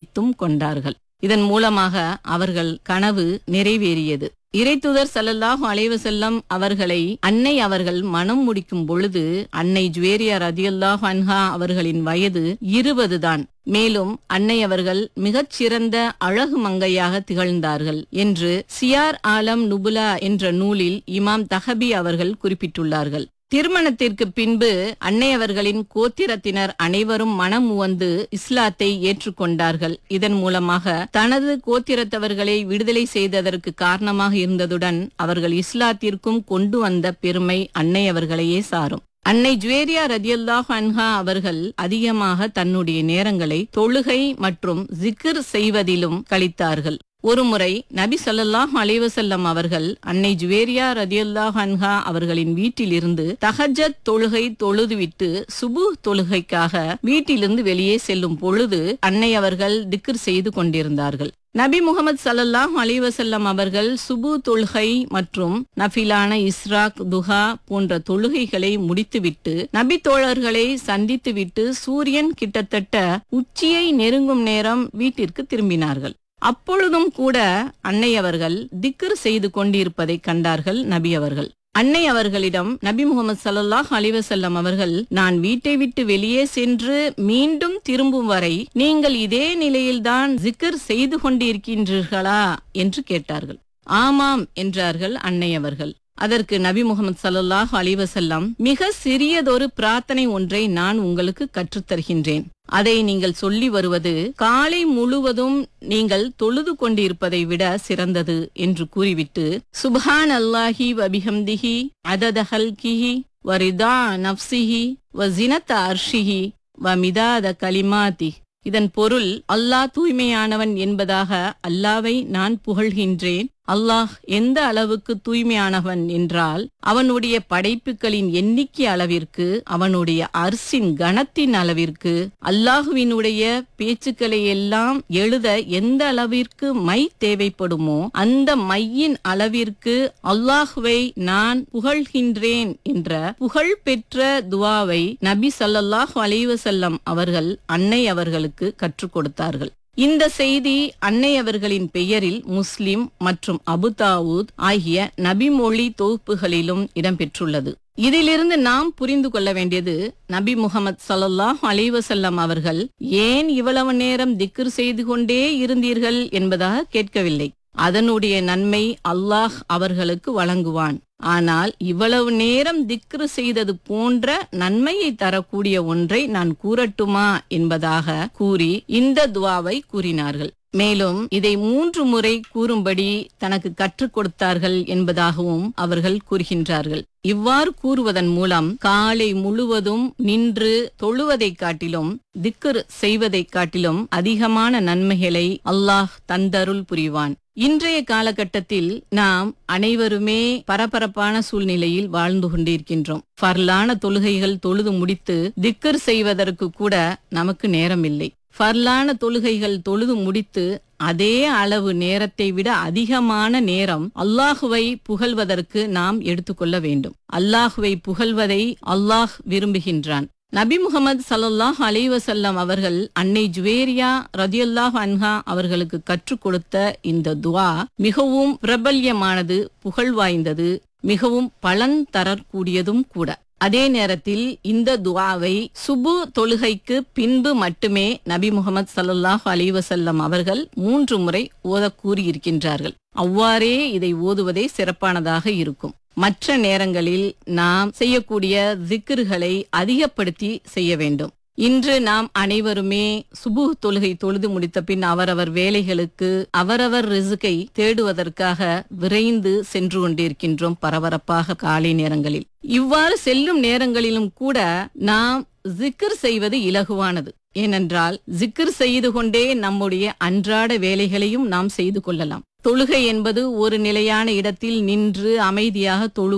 நினைத்தும் கொண்டார்கள் இதன் மூலமாக அவர்கள் கனவு நிறைவேறியது இறைத்துதர் ஸல்லல்லாஹு அலைஹி வஸல்லம் அவர்களை அன்னை அவர்கள் மனம் முடிக்கும் பொழுது அன்னை ஜுவேரியா ரதியல்லாஹு அன்ஹா அவர்களின் வயது இருபது தான் மேலும் அன்னை அவர்கள் மிகச் சிறந்த அழகு மங்கையாக திகழ்ந்தார்கள் என்று சியார் ஆலம் நுபுலா என்ற நூலில் இமாம் தஹபி அவர்கள் குறிப்பிட்டுள்ளார்கள் திருமணத்திற்கு பின்பு அன்னை அவர்களின் கோத்திரத்தினர் அனைவரும் மனம் உவந்து இஸ்லாத்தை ஏற்றுக்கொண்டார்கள் இதன் மூலமாக தனது கோத்திரத்தவர்களை விடுதலை செய்ததற்கு காரணமாக இருந்ததுடன் அவர்கள் இஸ்லாத்திற்கும் கொண்டு வந்த பெருமை அன்னை அவர்களையே சாரும் அன்னை ஜுவேரியா ரதியல்லாஹு அன்ஹா அவர்கள் அதிகமாக தன்னுடைய நேரங்களை தொழுகை மற்றும் ஜிக்ர் செய்வதிலும் கழித்தார்கள் ஒருமுறை நபி ஸல்லல்லாஹு அலைஹி வஸல்லம் அவர்கள் அன்னை ஜுவேரியா ரதியல்லாஹு அன்ஹா அவர்களின் வீட்டிலிருந்து தஹஜத் தொழுகை தொழுதுவிட்டு சுபு தொழுகைக்காக வீட்டிலிருந்து வெளியே செல்லும் பொழுது அன்னை அவர்கள் திக்ர் செய்து கொண்டிருந்தார்கள் நபி முகமது சல்லல்லாஹு அலைஹி வஸல்லம் அவர்கள் சுபு தொழுகை மற்றும் நஃபிலான இஸ்ராக் துஹா போன்ற தொழுகைகளை முடித்துவிட்டு நபி தோழர்களை சந்தித்துவிட்டு சூரியன் கிட்டத்தட்ட உச்சியை நெருங்கும் நேரம் வீட்டிற்கு திரும்பினார்கள் அப்பொழுதும் கூட அன்னை அவர்கள் திக்ர் செய்து கொண்டிருப்பதை கண்டார்கள் நபி அவர்கள் அன்னை அவர்களிடம் நபி முகமது சல்லாஹ் அலிவசல்லம் அவர்கள் நான் வீட்டை விட்டு வெளியே சென்று மீண்டும் திரும்பும் வரை நீங்கள் இதே நிலையில்தான் ஜிக்கர் செய்து கொண்டிருக்கின்றீர்களா என்று கேட்டார்கள் ஆமாம் என்றார்கள் அன்னை அவர்கள் அதற்கு நபி முகமது சல்லாஹ் அலிவசல்லம் மிக சிறியதொரு பிரார்த்தனை ஒன்றை நான் உங்களுக்கு கற்றுத்தருகின்றேன் அதை நீங்கள் சொல்லி வருவது காலை முழுவதும் நீங்கள் தொழுது கொண்டிருப்பதை விட சிறந்தது என்று கூறிவிட்டு சுப்ஹான் அல்லாஹி வபிஹம்திஹி அததஹல்கிஹி வரிதா நப்சிஹி வசினத்த அர்ஷிஹி வமிதாத கலிமாதி இதன் பொருள் அல்லாஹ் தூய்மையானவன் என்பதாக அல்லாவை நான் புகழ்கின்றேன் அல்லாஹ் எந்த அளவுக்கு தூய்மையானவன் என்றால் அவனுடைய படைப்புகளின் எண்ணிக்கை அளவிற்கு அவனுடைய அரிசின் கனத்தின் அளவிற்கு அல்லாஹுவினுடைய பேச்சுக்களை எல்லாம் எழுத எந்த அளவிற்கு மை தேவைப்படுமோ அந்த மையின் அளவிற்கு அல்லாஹுவை நான் புகழ்கின்றேன் என்ற புகழ் பெற்ற துவாவை நபி ஸல்லல்லாஹு அலைஹி வஸல்லம் அவர்கள் அன்னை அவர்களுக்கு கற்றுக் கொடுத்தார்கள் இந்த செய்தி அன்னை அவர்களின் பெயரில் முஸ்லிம் மற்றும் அபுதாவூத் ஆகிய நபிமொழி தொகுப்புகளிலும் இடம்பெற்றுள்ளது இதிலிருந்து நாம் புரிந்து கொள்ள வேண்டியது நபி முகமது சல்லாஹ் அலைவசல்லம் அவர்கள் ஏன் இவ்வளவு நேரம் திக்ர் செய்து கொண்டே இருந்தீர்கள் என்பதாக கேட்கவில்லை அதனுடைய நன்மை அல்லாஹ் அவர்களுக்கு வழங்குவான் ஆனால் இவ்வளவு நேரம் திக்ரு செய்தது போன்ற நன்மையை தரக்கூடிய ஒன்றை நான் கூறட்டுமா என்பதாக கூறி இந்த துவாவை கூறினார்கள் மேலும் இதை மூன்று முறை கூறும்படி தனக்கு கற்றுக் கொடுத்தார்கள் என்பதாகவும் அவர்கள் கூறுகின்றார்கள் இவ்வாறு கூறுவதன் மூலம் காலை முழுவதும் நின்று தொழுவதைக் காட்டிலும் திக்கர் செய்வதைக் காட்டிலும் அதிகமான நன்மைகளை அல்லாஹ் தந்தருள் புரிவான் இன்றைய காலகட்டத்தில் நாம் அனைவருமே பரபரப்பான சூழ்நிலையில் வாழ்ந்து கொண்டிருக்கின்றோம் ஃபர்லான தொழுகைகள் தொழுது முடித்து திக்கர் செய்வதற்கு கூட நமக்கு நேரமில்லை ஃபர்லான தொழுகைகள் தொழுது முடித்து அதே அளவு நேரத்தை விட அதிகமான நேரம் அல்லாஹுவை புகழ்வதற்கு நாம் எடுத்துக்கொள்ள வேண்டும் அல்லாஹுவை புகழ்வதை அல்லாஹ் விரும்புகின்றான் நபி முகமது சல்லாஹ் அலைவசல்லம் அவர்கள் அன்னை ஜுவேரியா ரதியல்லாஹ் அன்ஹா அவர்களுக்கு கற்றுக் கொடுத்த இந்த துவா மிகவும் பிரபல்யமானது புகழ் வாய்ந்தது மிகவும் பலன் தரக்கூடியதும் கூட அதே நேரத்தில் இந்த துவாவை சுபு தொழுகைக்கு பின்பு மட்டுமே நபி முகமது சல்லாஹ் அலிவசல்லம் அவர்கள் மூன்று முறை ஓத கூறியிருக்கின்றார்கள் அவ்வாறே இதை ஓதுவதே சிறப்பானதாக இருக்கும் மற்ற நேரங்களில் நாம் செய்யக்கூடிய திக்ருகளை அதிகப்படுத்தி செய்ய வேண்டும் இன்று நாம் அனைவருமே சுபு தொழுகை தொழுது முடித்த பின் அவரவர் வேலைகளுக்கு அவரவர் ரிசுகை தேடுவதற்காக விரைந்து சென்று கொண்டிருக்கின்றோம் பரபரப்பாக காலை நேரங்களில் இவ்வாறு செல்லும் நேரங்களிலும் கூட நாம் ஜிக்கர் செய்வது இலகுவானது ஏனென்றால் ஜிக்கர் செய்து கொண்டே நம்முடைய அன்றாட வேலைகளையும் நாம் செய்து கொள்ளலாம் தொழுகை என்பது ஒரு நிலையான இடத்தில் நின்று அமைதியாக தொழுவது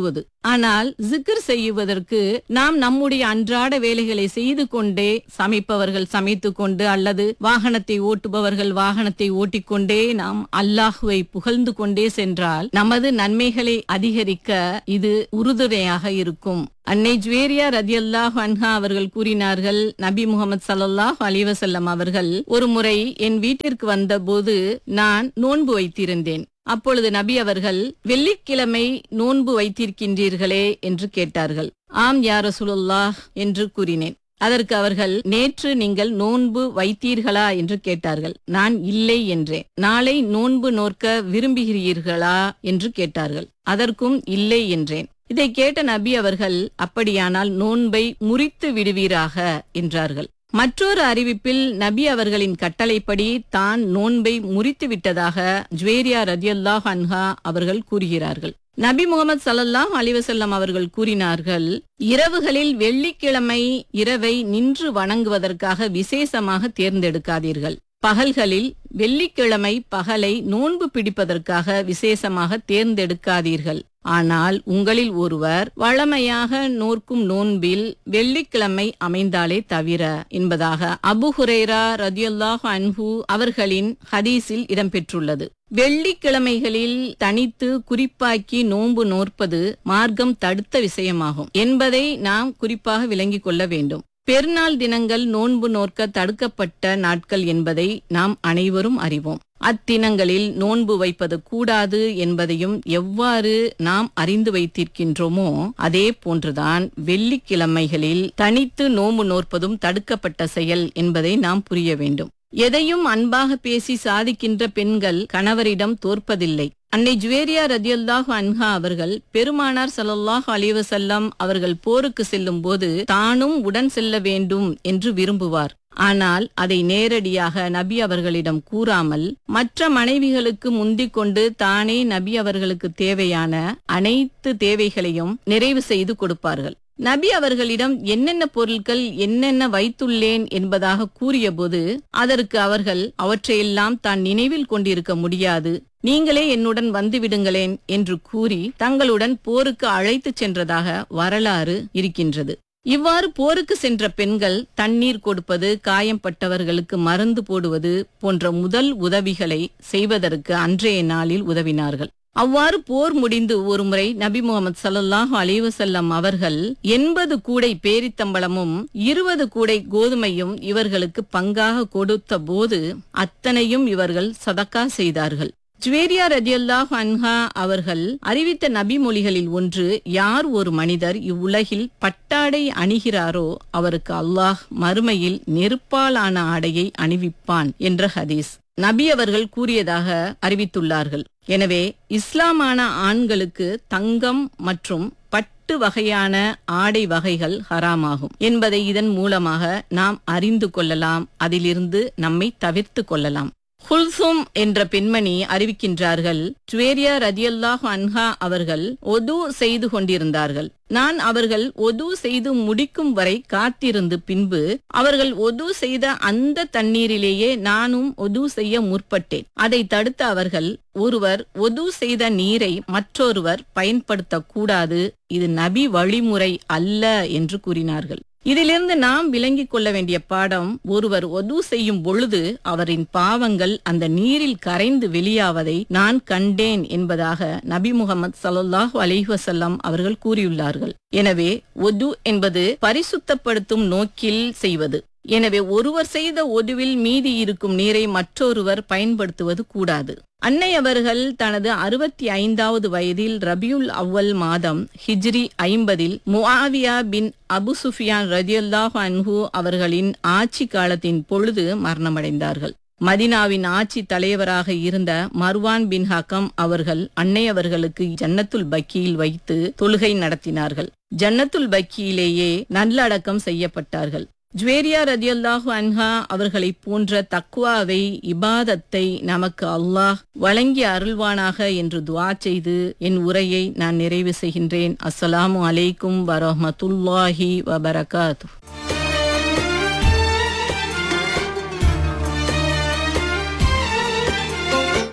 ஆனால் ஜிக்ர் செய்வதற்கு நாம் நம்முடைய அன்றாட வேலைகளை செய்து கொண்டே சமைப்பவர்கள் சமைத்துக் கொண்டு அல்லது வாகனத்தை ஓட்டுபவர்கள் வாகனத்தை ஓட்டிக்கொண்டே நாம் அல்லாஹுவை புகழ்ந்து கொண்டே சென்றால் நமது நன்மைகளை அதிகரிக்க இது உறுதுணையாக இருக்கும் அன்னை ஜுவேரியா ரதியல்லாஹ் அன்ஹா அவர்கள் கூறினார்கள் நபி முகமது சல்லாஹ் அலிவசல்லம் அவர்கள் ஒரு முறை என் வீட்டிற்கு வந்தபோது நான் நோன்பு வைத்திருந்தேன் அப்பொழுது நபி அவர்கள் வெள்ளிக்கிழமை நோன்பு வைத்திருக்கின்றீர்களே என்று கேட்டார்கள் ஆம் யா ரசூலுல்லாஹ் என்று கூறினேன் அதற்கு அவர்கள் நேற்று நீங்கள் நோன்பு வைத்தீர்களா என்று கேட்டார்கள் நான் இல்லை என்றேன் நாளை நோன்பு நோற்க விரும்புகிறீர்களா என்று கேட்டார்கள் அதற்கும் இல்லை என்றேன் இதை கேட்ட நபி அவர்கள் அப்படியானால் நோன்பை முறித்து விடுவீராக என்றார்கள் மற்றொரு அறிவிப்பில் நபி அவர்களின் கட்டளைப்படி தான் நோன்பை முறித்து விட்டதாக ஜுவேரியா ரதியல்லாஹ் அன்ஹா அவர்கள் கூறுகிறார்கள் நபி முகமது சல்லல்லாஹ் அலிவசல்லம் அவர்கள் கூறினார்கள் இரவுகளில் வெள்ளிக்கிழமை இரவை நின்று வணங்குவதற்காக விசேஷமாக தேர்ந்தெடுக்காதீர்கள் பகல்களில் வெள்ளிக்கிழமை பகலை நோன்பு பிடிப்பதற்காக விசேஷமாக தேர்ந்தெடுக்காதீர்கள் ஆனால் உங்களில் ஒருவர் வழமையாக நோர்க்கும் நோன்பில் வெள்ளிக்கிழமை அமைந்தாலே தவிர என்பதாக அபு ஹுரேரா ரதியுல்லாஹ் அன்ஹு அவர்களின் ஹதீஸில் இடம்பெற்றுள்ளது வெள்ளிக்கிழமைகளில் தனித்து குறிப்பாக்கி நோன்பு நோற்பது மார்க்கம் தடுத்த விஷயமாகும் என்பதை நாம் குறிப்பாக விளங்கிக் கொள்ள வேண்டும் பெருநாள் தினங்கள் நோன்பு நோற்க தடுக்கப்பட்ட நாட்கள் என்பதை நாம் அனைவரும் அறிவோம் அத்தினங்களில் நோன்பு வைப்பது கூடாது என்பதையும் எவ்வாறு நாம் அறிந்து வைத்திருக்கின்றோமோ அதே போன்றுதான் வெள்ளிக்கிழமைகளில் தனித்து நோன்பு நோற்பதும் தடுக்கப்பட்ட செயல் என்பதை நாம் புரிய வேண்டும் எதையும் அன்பாக பேசி சாதிக்கின்ற பெண்கள் கணவரிடம் தோற்பதில்லை அன்னை ஜுவேரியா ரதியுல்லாஹ் அன்ஹா அவர்கள் பெருமானார் சல்லல்லாஹ் அலிவசல்லம் அவர்கள் போருக்கு செல்லும் போது தானும் உடன் செல்ல வேண்டும் என்று விரும்புவார் ஆனால் அதை நேரடியாக நபி அவர்களிடம் கூறாமல் மற்ற மனைவிகளுக்கு முந்திக் கொண்டு தானே நபி அவர்களுக்கு தேவையான அனைத்து தேவைகளையும் நிறைவு செய்து கொடுப்பார்கள் நபி அவர்களிடம் என்னென்ன பொருட்கள் என்னென்ன வைத்துள்ளேன் என்பதாக கூறியபோது அதற்கு அவர்கள் அவற்றையெல்லாம் தான் நினைவில் கொண்டிருக்க முடியாது நீங்களே என்னுடன் வந்துவிடுங்களேன் என்று கூறி தங்களுடன் போருக்கு அழைத்துச் சென்றதாக வரலாறு இருக்கின்றது இவ்வாறு போருக்கு சென்ற பெண்கள் தண்ணீர் கொடுப்பது காயம்பட்டவர்களுக்கு மருந்து போடுவது போன்ற முதல் உதவிகளை செய்வதற்கு அன்றைய நாளில் உதவினார்கள் அவ்வாறு போர் முடிந்து ஒருமுறை நபி முகமது சல்லாஹூ அலைவசல்லம் அவர்கள் எண்பது கூடை பேரித்தம்பளமும் இருபது கூடை கோதுமையும் இவர்களுக்கு பங்காக கொடுத்த போது அத்தனையும் இவர்கள் சதக்கா செய்தார்கள் ஜுவேரியா ரஜியல்லாஹ் அன்ஹா அவர்கள் அறிவித்த நபி மொழிகளில் ஒன்று யார் ஒரு மனிதர் இவ்வுலகில் பட்டாடை அணிகிறாரோ அவருக்கு அல்லாஹ் மறுமையில் நெருப்பாலான ஆடையை அணிவிப்பான் என்ற ஹதீஸ் நபி அவர்கள் கூறியதாக அறிவித்துள்ளார்கள் எனவே இஸ்லாமான ஆண்களுக்கு தங்கம் மற்றும் பட்டு வகையான ஆடை வகைகள் ஹராமாகும் என்பதை இதன் மூலமாக நாம் அறிந்து கொள்ளலாம் அதிலிருந்து நம்மை தவிர்த்து கொள்ளலாம் குல்சும் என்ற பெண்மணி அறிவிக்கின்றார்கள் ஜுவேரியா ரதியல்லாஹ் அன்ஹா அவர்கள் ஒது செய்து கொண்டிருந்தார்கள் நான் அவர்கள் ஒது செய்து முடிக்கும் வரை காத்திருந்து பின்பு அவர்கள் ஒது செய்த அந்த தண்ணீரிலேயே நானும் ஒது செய்ய முற்பட்டேன் அதை தடுத்த அவர்கள் ஒருவர் ஒது செய்த நீரை மற்றொருவர் பயன்படுத்தக் கூடாது இது நபி வழிமுறை அல்ல என்று கூறினார்கள் இதிலிருந்து நாம் விளங்கிக் கொள்ள வேண்டிய பாடம் ஒருவர் ஒது செய்யும் பொழுது அவரின் பாவங்கள் அந்த நீரில் கரைந்து வெளியாவதை நான் கண்டேன் என்பதாக நபி முகமது சல்லாஹூ அலிஹசல்லாம் அவர்கள் கூறியுள்ளார்கள் எனவே ஒது என்பது பரிசுத்தப்படுத்தும் நோக்கில் செய்வது எனவே ஒருவர் செய்த ஒதுவில் மீதி இருக்கும் நீரை மற்றொருவர் பயன்படுத்துவது கூடாது அன்னை அவர்கள் தனது அறுபத்தி ஐந்தாவது வயதில் ரபியுல் அவ்வல் மாதம் ஹிஜ்ரி ஐம்பதில் முஆவியா பின் அபு சுஃபியான் ரதியுல்லாஹ் அன்ஹு அவர்களின் ஆட்சி காலத்தின் பொழுது மரணமடைந்தார்கள் மதினாவின் ஆட்சி தலைவராக இருந்த மர்வான் பின் ஹக்கம் அவர்கள் அன்னை அவர்களுக்கு ஜன்னத்துல் பக்கியில் வைத்து தொழுகை நடத்தினார்கள் ஜன்னத்துல் பக்கியிலேயே நல்லடக்கம் செய்யப்பட்டார்கள் ஜுவேரியா ரதியல்லாஹு அன்ஹா அவர்களை போன்ற தக்குவாவை இபாதத்தை நமக்கு அல்லாஹ் வழங்கி அருள்வானாக என்று துவா செய்து என் உரையை நான் நிறைவு செய்கின்றேன் அஸ்ஸலாமு அலைக்கும் வரஹமத்துல்லாஹி வபரகாத்து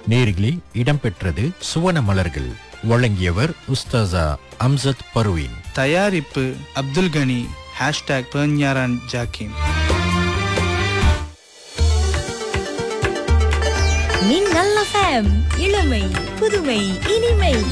நேர்களே இடம்பெற்றது சுவன மலர்கள் வழங்கியவர் உஸ்தாசா அம்சத் பர்வீன் தயாரிப்பு அப்துல் கனி ஹேஷ்டாக் பெர்ஞாரான் ஜாக்கிம் மின்னல் எஃப்எம் இளமை புதுமை இனிமை